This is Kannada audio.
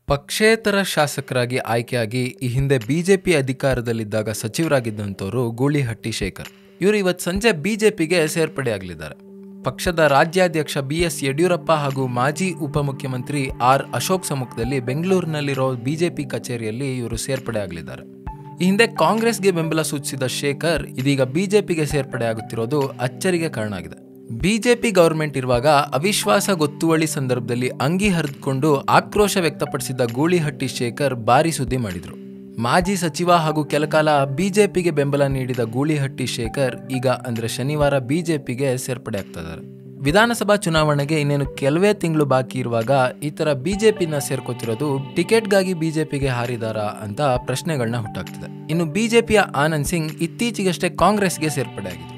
ಪಕ್ಷೇತರ ಶಾಸಕರಾಗಿ ಆಯ್ಕೆಯಾಗಿ ಈ ಹಿಂದೆ ಬಿಜೆಪಿ ಅಧಿಕಾರದಲ್ಲಿದ್ದಾಗ ಸಚಿವರಾಗಿದ್ದಂಥವರು ಗೂಳಿಹಟ್ಟಿ ಶೇಖರ್ ಇವರು ಇವತ್ತು ಸಂಜೆ ಬಿಜೆಪಿಗೆ ಸೇರ್ಪಡೆಯಾಗಲಿದ್ದಾರೆ ಪಕ್ಷದ ರಾಜ್ಯಾಧ್ಯಕ್ಷ ಬಿ ಎಸ್ ಯಡಿಯೂರಪ್ಪ ಹಾಗೂ ಮಾಜಿ ಉಪಮುಖ್ಯಮಂತ್ರಿ ಆರ್ ಅಶೋಕ್ ಸಮ್ಮುಖದಲ್ಲಿ ಬೆಂಗಳೂರಿನಲ್ಲಿರೋ ಬಿಜೆಪಿ ಕಚೇರಿಯಲ್ಲಿ ಇವರು ಸೇರ್ಪಡೆಯಾಗಲಿದ್ದಾರೆ ಈ ಹಿಂದೆ ಕಾಂಗ್ರೆಸ್ಗೆ ಬೆಂಬಲ ಸೂಚಿಸಿದ ಶೇಖರ್ ಇದೀಗ ಬಿಜೆಪಿಗೆ ಸೇರ್ಪಡೆಯಾಗುತ್ತಿರೋದು ಅಚ್ಚರಿಗೆ ಕಾರಣ ಆಗಿದೆ ಬಿಜೆಪಿ ಗವರ್ಮೆಂಟ್ ಇರುವಾಗ ಅವಿಶ್ವಾಸ ಗೊತ್ತುವಳಿ ಸಂದರ್ಭದಲ್ಲಿ ಅಂಗಿ ಹರಿದುಕೊಂಡು ಆಕ್ರೋಶ ವ್ಯಕ್ತಪಡಿಸಿದ್ದ ಗೂಳಿಹಟ್ಟಿ ಶೇಖರ್ ಭಾರಿ ಸುದ್ದಿ ಮಾಡಿದ್ರು ಮಾಜಿ ಸಚಿವ ಹಾಗೂ ಕೆಲಕಾಲ ಬಿಜೆಪಿಗೆ ಬೆಂಬಲ ನೀಡಿದ ಗೂಳಿಹಟ್ಟಿ ಶೇಖರ್ ಈಗ ಅಂದ್ರೆ ಶನಿವಾರ ಬಿಜೆಪಿಗೆ ಸೇರ್ಪಡೆ ಆಗ್ತಾ ಇದ್ದಾರೆ ವಿಧಾನಸಭಾ ಚುನಾವಣೆಗೆ ಇನ್ನೇನು ಕೆಲವೇ ತಿಂಗಳು ಬಾಕಿ ಇರುವಾಗ ಈ ತರ ಬಿಜೆಪಿನ ಸೇರ್ಕೋತಿರೋದು ಟಿಕೆಟ್ಗಾಗಿ ಬಿಜೆಪಿಗೆ ಹಾರಿದಾರಾ ಅಂತ ಪ್ರಶ್ನೆಗಳನ್ನ ಹುಟ್ಟಾಗ್ತಿದೆ ಇನ್ನು ಬಿಜೆಪಿಯ ಆನಂದ್ ಸಿಂಗ್ ಇತ್ತೀಚೆಗಷ್ಟೇ ಕಾಂಗ್ರೆಸ್ಗೆ ಸೇರ್ಪಡೆ ಆಗಿದ್ರು